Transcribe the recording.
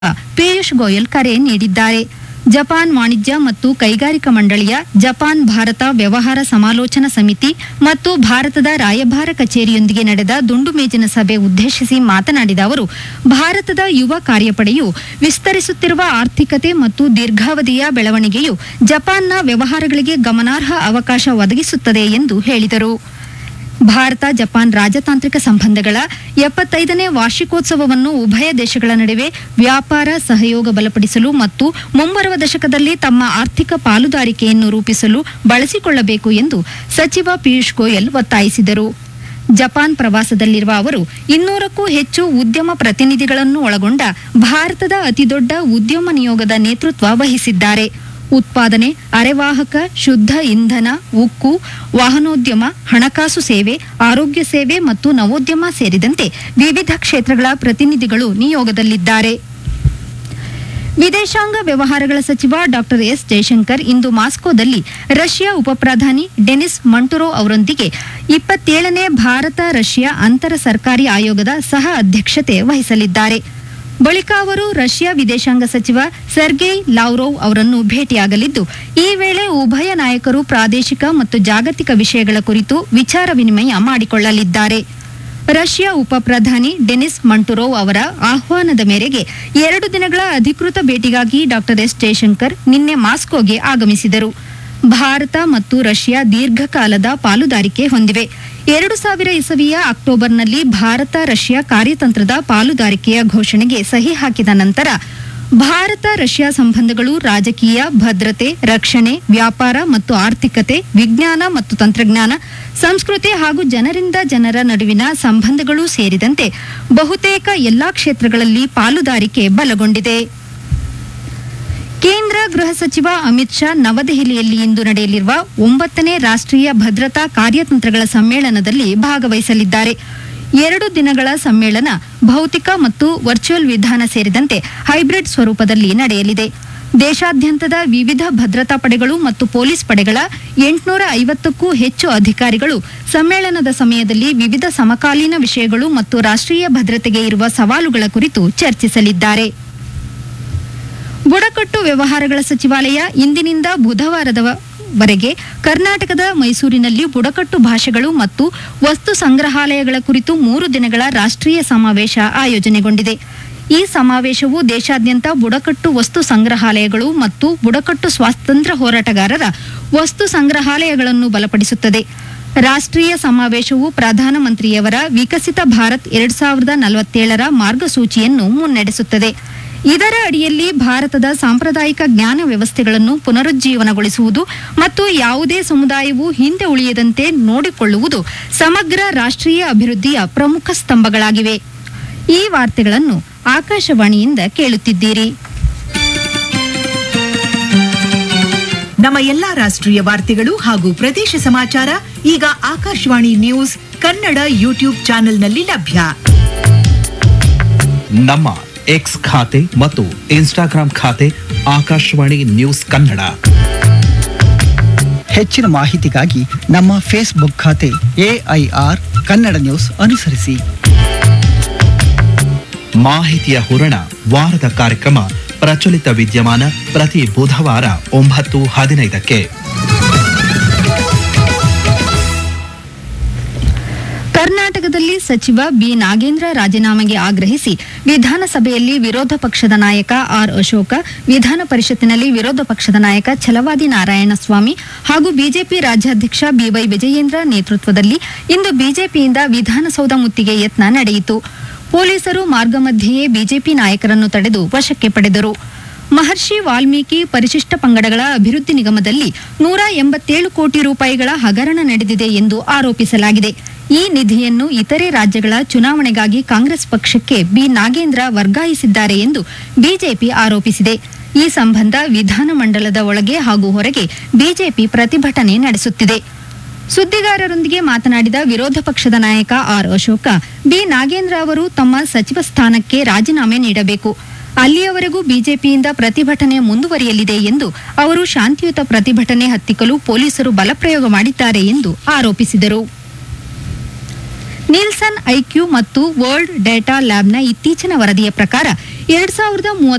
ಪಿಯೂಷ್ ಗೋಯಲ್ ಕರೆ ನೀಡಿದ್ದಾರೆ ಜಪಾನ್ ವಾಣಿಜ್ಯ ಮತ್ತು ಕೈಗಾರಿಕಾ ಮಂಡಳಿಯ ಜಪಾನ್ ಭಾರತ ವ್ಯವಹಾರ ಸಮಾಲೋಚನಾ ಸಮಿತಿ ಮತ್ತು ಭಾರತದ ರಾಯಭಾರ ಕಚೇರಿಯೊಂದಿಗೆ ನಡೆದ ದುಂಡು ಮೇಜಿನ ಸಭೆ ಉದ್ದೇಶಿಸಿ ಮಾತನಾಡಿದ ಅವರು ಭಾರತದ ಯುವ ಕಾರ್ಯಪಡೆಯು ವಿಸ್ತರಿಸುತ್ತಿರುವ ಆರ್ಥಿಕತೆ ಮತ್ತು ದೀರ್ಘಾವಧಿಯ ಬೆಳವಣಿಗೆಯು ಜಪಾನ್ನ ವ್ಯವಹಾರಗಳಿಗೆ ಗಮನಾರ್ಹ ಅವಕಾಶ ಒದಗಿಸುತ್ತದೆ ಎಂದು ಹೇಳಿದರು ಭಾರತ ಜಪಾನ್ ರಾಜತಾಂತ್ರಿಕ ಸಂಬಂಧಗಳ ಎಪ್ಪತ್ತೈದನೇ ವಾರ್ಷಿಕೋತ್ಸವವನ್ನು ಉಭಯ ದೇಶಗಳ ನಡುವೆ ವ್ಯಾಪಾರ ಸಹಯೋಗ ಬಲಪಡಿಸಲು ಮತ್ತು ಮುಂಬರುವ ದಶಕದಲ್ಲಿ ತಮ್ಮ ಆರ್ಥಿಕ ಪಾಲುದಾರಿಕೆಯನ್ನು ರೂಪಿಸಲು ಬಳಸಿಕೊಳ್ಳಬೇಕು ಎಂದು ಸಚಿವ ಪಿಯೂಷ್ ಗೋಯಲ್ ಒತ್ತಾಯಿಸಿದರು ಜಪಾನ್ ಪ್ರವಾಸದಲ್ಲಿರುವ ಅವರು ಇನ್ನೂರಕ್ಕೂ ಹೆಚ್ಚು ಉದ್ಯಮ ಪ್ರತಿನಿಧಿಗಳನ್ನು ಒಳಗೊಂಡ ಭಾರತದ ಅತಿದೊಡ್ಡ ಉದ್ಯಮ ನಿಯೋಗದ ನೇತೃತ್ವ ವಹಿಸಿದ್ದಾರೆ ಉತ್ಪಾದನೆ ಅರೆವಾಹಕ ಶುದ್ಧ ಇಂಧನ ಉಕ್ಕು ವಾಹನೋದ್ಯಮ ಹಣಕಾಸು ಸೇವೆ ಆರೋಗ್ಯ ಸೇವೆ ಮತ್ತು ನವೋದ್ಯಮ ಸೇರಿದಂತೆ ವಿವಿಧ ಕ್ಷೇತ್ರಗಳ ಪ್ರತಿನಿಧಿಗಳು ನಿಯೋಗದಲ್ಲಿದ್ದಾರೆ ವಿದೇಶಾಂಗ ವ್ಯವಹಾರಗಳ ಸಚಿವ ಡಾಕ್ಟರ್ ಎಸ್ ಜಯಶಂಕರ್ ಇಂದು ಮಾಸ್ಕೋದಲ್ಲಿ ರಷ್ಯಾ ಉಪಪ್ರಧಾನಿ ಡೆನಿಸ್ ಮಂಟುರೋ ಅವರೊಂದಿಗೆ ಇಪ್ಪತ್ತೇಳನೇ ಭಾರತ ರಷ್ಯಾ ಅಂತರ ಸರ್ಕಾರಿ ಆಯೋಗದ ಸಹ ಅಧ್ಯಕ್ಷತೆ ವಹಿಸಲಿದ್ದಾರೆ ಬಳಿಕ ಅವರು ರಷ್ಯಾ ವಿದೇಶಾಂಗ ಸಚಿವ ಸರ್ಗೇಯ್ ಲಾವ್ರೋವ್ ಅವರನ್ನು ಭೇಟಿಯಾಗಲಿದ್ದು ಈ ವೇಳೆ ಉಭಯ ನಾಯಕರು ಪ್ರಾದೇಶಿಕ ಮತ್ತು ಜಾಗತಿಕ ವಿಷಯಗಳ ಕುರಿತು ವಿಚಾರ ವಿನಿಮಯ ಮಾಡಿಕೊಳ್ಳಲಿದ್ದಾರೆ ರಷ್ಯಾ ಉಪ ಪ್ರಧಾನಿ ಡೆನಿಸ್ ಮಂಟುರೋವ್ ಅವರ ಆಹ್ವಾನದ ಮೇರೆಗೆ ಎರಡು ದಿನಗಳ ಅಧಿಕೃತ ಭೇಟಿಗಾಗಿ ಡಾಕ್ಟರ್ ಎಸ್ ಜಯಶಂಕರ್ ನಿನ್ನೆ ಮಾಸ್ಕೋಗೆ ಆಗಮಿಸಿದರು ಭಾರತ ಮತ್ತು ರಷ್ಯಾ ದೀರ್ಘಕಾಲದ ಪಾಲುದಾರಿಕೆ ಹೊಂದಿವೆ ಎರಡು ಸಾವಿರ ಇಸವಿಯ ಅಕ್ಟೋಬರ್ನಲ್ಲಿ ಭಾರತ ರಷ್ಯಾ ಕಾರ್ಯತಂತ್ರದ ಪಾಲುದಾರಿಕೆಯ ಘೋಷಣೆಗೆ ಸಹಿ ಹಾಕಿದ ನಂತರ ಭಾರತ ರಷ್ಯಾ ಸಂಬಂಧಗಳು ರಾಜಕೀಯ ಭದ್ರತೆ ರಕ್ಷಣೆ ವ್ಯಾಪಾರ ಮತ್ತು ಆರ್ಥಿಕತೆ ವಿಜ್ಞಾನ ಮತ್ತು ತಂತ್ರಜ್ಞಾನ ಸಂಸ್ಕೃತಿ ಹಾಗೂ ಜನರಿಂದ ಜನರ ನಡುವಿನ ಸಂಬಂಧಗಳು ಸೇರಿದಂತೆ ಬಹುತೇಕ ಎಲ್ಲಾ ಕ್ಷೇತ್ರಗಳಲ್ಲಿ ಪಾಲುದಾರಿಕೆ ಬಲಗೊಂಡಿದೆ ಕೇಂದ್ರ ಗೃಹ ಸಚಿವ ಅಮಿತ್ ಶಾ ನವದೆಹಲಿಯಲ್ಲಿ ಇಂದು ನಡೆಯಲಿರುವ ಒಂಬತ್ತನೇ ರಾಷ್ಟ್ರೀಯ ಭದ್ರತಾ ಕಾರ್ಯತಂತ್ರಗಳ ಸಮ್ಮೇಳನದಲ್ಲಿ ಭಾಗವಹಿಸಲಿದ್ದಾರೆ ಎರಡು ದಿನಗಳ ಸಮ್ಮೇಳನ ಭೌತಿಕ ಮತ್ತು ವರ್ಚುವಲ್ ವಿಧಾನ ಸೇರಿದಂತೆ ಹೈಬ್ರಿಡ್ ಸ್ವರೂಪದಲ್ಲಿ ನಡೆಯಲಿದೆ ದೇಶಾದ್ಯಂತದ ವಿವಿಧ ಭದ್ರತಾ ಪಡೆಗಳು ಮತ್ತು ಪೊಲೀಸ್ ಪಡೆಗಳ ಎಂಟುನೂರ ಐವತ್ತಕ್ಕೂ ಹೆಚ್ಚು ಅಧಿಕಾರಿಗಳು ಸಮ್ಮೇಳನದ ಸಮಯದಲ್ಲಿ ವಿವಿಧ ಸಮಕಾಲೀನ ವಿಷಯಗಳು ಮತ್ತು ರಾಷ್ಟ್ರೀಯ ಭದ್ರತೆಗೆ ಇರುವ ಸವಾಲುಗಳ ಕುರಿತು ಚರ್ಚಿಸಲಿದ್ದಾರೆ ಬುಡಕಟ್ಟು ವ್ಯವಹಾರಗಳ ಸಚಿವಾಲಯ ಇಂದಿನಿಂದ ಬುಧವಾರದವರೆಗೆ ಕರ್ನಾಟಕದ ಮೈಸೂರಿನಲ್ಲಿ ಬುಡಕಟ್ಟು ಭಾಷೆಗಳು ಮತ್ತು ವಸ್ತು ಸಂಗ್ರಹಾಲಯಗಳ ಕುರಿತು ಮೂರು ದಿನಗಳ ರಾಷ್ಟ್ರೀಯ ಸಮಾವೇಶ ಆಯೋಜನೆಗೊಂಡಿದೆ ಈ ಸಮಾವೇಶವು ದೇಶಾದ್ಯಂತ ಬುಡಕಟ್ಟು ವಸ್ತು ಸಂಗ್ರಹಾಲಯಗಳು ಮತ್ತು ಬುಡಕಟ್ಟು ಸ್ವಾತಂತ್ರ್ಯ ಹೋರಾಟಗಾರರ ವಸ್ತು ಸಂಗ್ರಹಾಲಯಗಳನ್ನು ಬಲಪಡಿಸುತ್ತದೆ ರಾಷ್ಟ್ರೀಯ ಸಮಾವೇಶವು ಪ್ರಧಾನಮಂತ್ರಿಯವರ ವಿಕಸಿತ ಭಾರತ್ ಎರಡ್ ಸಾವಿರದ ನಲವತ್ತೇಳರ ಮಾರ್ಗಸೂಚಿಯನ್ನು ಮುನ್ನಡೆಸುತ್ತದೆ ಇದರ ಅಡಿಯಲ್ಲಿ ಭಾರತದ ಸಾಂಪ್ರದಾಯಿಕ ಜ್ಞಾನ ವ್ಯವಸ್ಥೆಗಳನ್ನು ಪುನರುಜ್ಜೀವನಗೊಳಿಸುವುದು ಮತ್ತು ಯಾವುದೇ ಸಮುದಾಯವು ಹಿಂದೆ ಉಳಿಯದಂತೆ ನೋಡಿಕೊಳ್ಳುವುದು ಸಮಗ್ರ ರಾಷ್ಟ್ರೀಯ ಅಭಿವೃದ್ಧಿಯ ಪ್ರಮುಖ ಸ್ತಂಭಗಳಾಗಿವೆ ಈ ವಾರ್ತೆಗಳನ್ನು ಆಕಾಶವಾಣಿಯಿಂದ ಕೇಳುತ್ತಿದ್ದೀರಿ ನಮ್ಮ ಎಲ್ಲಾ ರಾಷ್ಟ್ರೀಯ ವಾರ್ತೆಗಳು ಹಾಗೂ ಪ್ರದೇಶ ಸಮಾಚಾರ ಈಗ ಆಕಾಶವಾಣಿ ನ್ಯೂಸ್ ಕನ್ನಡ ಯೂಟ್ಯೂಬ್ ಚಾನೆಲ್ನಲ್ಲಿ ಲಭ್ಯ ನಮ್ಮ ಎಕ್ಸ್ ಖಾತೆ ಮತ್ತು ಇನ್ಸ್ಟಾಗ್ರಾಂ ಖಾತೆ ಆಕಾಶವಾಣಿ ನ್ಯೂಸ್ ಕನ್ನಡ ಹೆಚ್ಚಿನ ಮಾಹಿತಿಗಾಗಿ ನಮ್ಮ ಫೇಸ್ಬುಕ್ ಖಾತೆ ಎಐಆರ್ ಕನ್ನಡ ನ್ಯೂಸ್ ಅನುಸರಿಸಿ ಮಾಹಿತಿಯ ಹೂರಣ ವಾರದ ಕಾರ್ಯಕ್ರಮ ಪ್ರಚಲಿತ ವಿದ್ಯಮಾನ ಪ್ರತಿ ಬುಧವಾರ ಒಂಬತ್ತು ಹದಿನೈದಕ್ಕೆ ಕರ್ನಾಟಕದಲ್ಲಿ ಸಚಿವ ಬಿ ನಾಗೇಂದ್ರ ರಾಜೀನಾಮೆಗೆ ಆಗ್ರಹಿಸಿ ವಿಧಾನಸಭೆಯಲ್ಲಿ ವಿರೋಧ ಪಕ್ಷದ ನಾಯಕ ಆರ್ ಅಶೋಕ ವಿಧಾನ ಪರಿಷತ್ತಿನಲ್ಲಿ ವಿರೋಧ ಪಕ್ಷದ ನಾಯಕ ಛಲವಾದಿ ನಾರಾಯಣಸ್ವಾಮಿ ಹಾಗೂ ಬಿಜೆಪಿ ರಾಜ್ಯಾಧ್ಯಕ್ಷ ಬಿವೈ ವಿಜಯೇಂದ್ರ ನೇತೃತ್ವದಲ್ಲಿ ಇಂದು ಬಿಜೆಪಿಯಿಂದ ವಿಧಾನಸೌಧ ಮುತ್ತಿಗೆ ಯತ್ನ ನಡೆಯಿತು ಪೊಲೀಸರು ಮಾರ್ಗ ಮಧ್ಯೆಯೇ ಬಿಜೆಪಿ ನಾಯಕರನ್ನು ತಡೆದು ವಶಕ್ಕೆ ಪಡೆದರು ಮಹರ್ಷಿ ವಾಲ್ಮೀಕಿ ಪರಿಶಿಷ್ಟ ಪಂಗಡಗಳ ಅಭಿವೃದ್ಧಿ ನಿಗಮದಲ್ಲಿ ನೂರ ಎಂಬತ್ತೇಳು ಕೋಟಿ ರೂಪಾಯಿಗಳ ಹಗರಣ ನಡೆದಿದೆ ಎಂದು ಆರೋಪಿಸಲಾಗಿದೆ ಈ ನಿಧಿಯನ್ನು ಇತರೆ ರಾಜ್ಯಗಳ ಚುನಾವಣೆಗಾಗಿ ಕಾಂಗ್ರೆಸ್ ಪಕ್ಷಕ್ಕೆ ಬಿ ನಾಗೇಂದ್ರ ವರ್ಗಾಯಿಸಿದ್ದಾರೆ ಎಂದು ಬಿಜೆಪಿ ಆರೋಪಿಸಿದೆ ಈ ಸಂಬಂಧ ವಿಧಾನಮಂಡಲದ ಒಳಗೆ ಹಾಗೂ ಹೊರಗೆ ಬಿಜೆಪಿ ಪ್ರತಿಭಟನೆ ನಡೆಸುತ್ತಿದೆ ಸುದ್ದಿಗಾರರೊಂದಿಗೆ ಮಾತನಾಡಿದ ವಿರೋಧ ಪಕ್ಷದ ನಾಯಕ ಆರ್ ಅಶೋಕ ಬಿ ನಾಗೇಂದ್ರ ಅವರು ತಮ್ಮ ಸಚಿವ ಸ್ಥಾನಕ್ಕೆ ರಾಜೀನಾಮೆ ನೀಡಬೇಕು ಅಲ್ಲಿಯವರೆಗೂ ಬಿಜೆಪಿಯಿಂದ ಪ್ರತಿಭಟನೆ ಮುಂದುವರಿಯಲಿದೆ ಎಂದು ಅವರು ಶಾಂತಿಯುತ ಪ್ರತಿಭಟನೆ ಹತ್ತಿಕ್ಕಲು ಪೊಲೀಸರು ಬಲಪ್ರಯೋಗ ಮಾಡಿದ್ದಾರೆ ಎಂದು ಆರೋಪಿಸಿದರು ನಿಲ್ಸನ್ ಐಕ್ಯೂ ಮತ್ತು ವರ್ಲ್ಡ್ ಡೇಟಾ ಲ್ಯಾಬ್ನ ಇತ್ತೀಚಿನ ವರದಿಯ ಪ್ರಕಾರ ಎರಡ್ ಸಾವಿರದ